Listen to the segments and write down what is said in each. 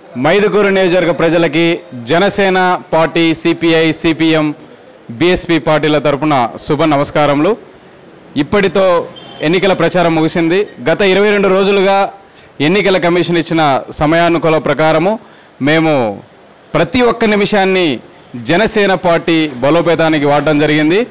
మైదుకూరు నియోజకవర్గ ప్రజలకి Janasena party CPI CPM BSP పార్టీల తరపున శుభ నమస్కారములు ఇప్పటితో ఎన్నికల ప్రచారం ముగిసింది గత ఇరవై రెండు రోజులుగా ఎన్నికల కమిషన్ ఇచ్చిన సమయానుకూల ప్రకారము మేము ప్రతి ఒక్క నిమిషాన్ని జనసేన పార్టీ బలోపేతానికి వాడడం జరిగింది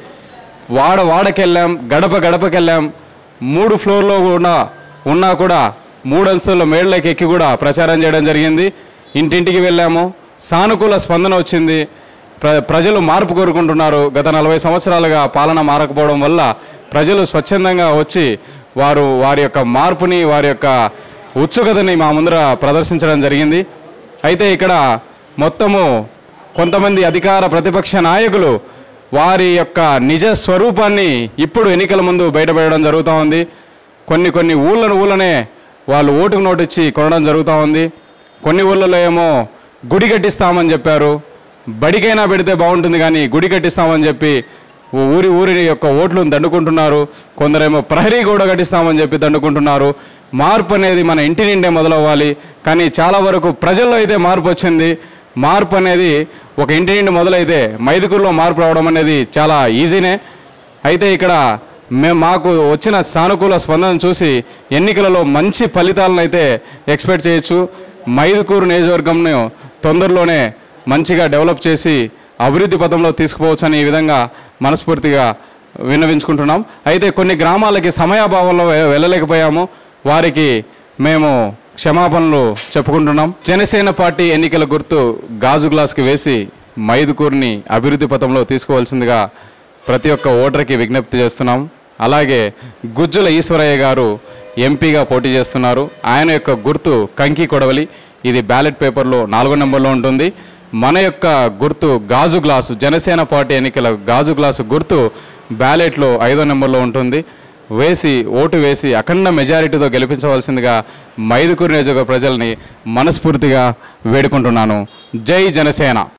వాడ వాడకెళ్ళాం గడప గడపకెళ్ళాం మూడు ఫ్లోర్లో కూడా ఉన్నా కూడా మూడు అంతస్తుల మేళ్ళకి ఎక్కి కూడా ప్రచారం చేయడం జరిగింది ఇంటింటికి వెళ్ళాము సానుకూల స్పందన వచ్చింది ప్ర ప్రజలు మార్పు కోరుకుంటున్నారు గత నలభై సంవత్సరాలుగా పాలన మారకపోవడం వల్ల ప్రజలు స్వచ్ఛందంగా వచ్చి వారు వారి యొక్క మార్పుని వారి యొక్క ఉత్సుకతని మా ముందర ప్రదర్శించడం జరిగింది అయితే ఇక్కడ మొత్తము కొంతమంది అధికార ప్రతిపక్ష నాయకులు వారి యొక్క నిజ స్వరూపాన్ని ఇప్పుడు ఎన్నికల ముందు బయటపడడం జరుగుతూ ఉంది కొన్ని కొన్ని ఊళ్ళను ఊళ్ళనే వాళ్ళు ఓటుకు నోటిచ్చి కొనడం జరుగుతూ ఉంది కొన్ని ఊళ్ళలో ఏమో గుడి కట్టిస్తామని చెప్పారు బడికైనా పెడితే బాగుంటుంది కానీ గుడి కట్టిస్తామని చెప్పి ఊ- ఊరి ఊరి యొక్క ఓట్లను దండుకుంటున్నారు కొందరేమో ప్రహరీ కూడా కట్టిస్తామని చెప్పి దండుకుంటున్నారు మార్పు అనేది మన ఇంటి నిండే మొదలవ్వాలి కానీ చాలా వరకు ప్రజల్లో అయితే మార్పు వచ్చింది మార్పు అనేది ఒక ఇంటి నుండి మొదలైతే మైదుకూరులో మార్పు రావడం అనేది చాలా ఈజీనే అయితే ఇక్కడ మేము మాకు వచ్చిన సానుకూల స్పందన చూసి ఎన్నికలలో మంచి ఫలితాలను అయితే ఎక్స్పెక్ట్ చేయొచ్చు మైదుకూరు నియోజకవర్గంను తొందరలోనే మంచిగా డెవలప్ చేసి అభివృద్ధి పథంలో తీసుకుపోవచ్చని ఈ విధంగా మనస్ఫూర్తిగా విన్నవించుకుంటున్నాం అయితే కొన్ని గ్రామాలకి సమయాభావంలో వె- వెళ్ళలేకపోయాము వారికి మేము క్షమాపణలు చెప్పుకుంటున్నాం జనసేన పార్టీ ఎన్నికల గుర్తు గాజు గ్లాస్కి వేసి మైదుకూరుని అభివృద్ధి పథంలో తీసుకోవాల్సిందిగా ప్రతి ఒక్క ఓటర్కి విజ్ఞప్తి చేస్తున్నాం అలాగే గుజ్జుల ఈశ్వరయ్య గారు ఎంపీగా పోటీ చేస్తున్నారు ఆయన యొక్క గుర్తు కంకి కొడవలి ఇది బ్యాలెట్ పేపర్లో నాలుగో నెంబర్లో ఉంటుంది మన యొక్క గుర్తు గాజు గ్లాసు జనసేన పార్టీ ఎన్నికల గాజు గ్లాసు గుర్తు బ్యాలెట్లో ఐదో నెంబర్లో ఉంటుంది వేసి ఓటు వేసి అఖండ మెజారిటీతో గెలిపించవలసిందిగా మైదుకూరు నియోజక ప్రజల్ని మనస్ఫూర్తిగా వేడుకుంటున్నాను జై జనసేన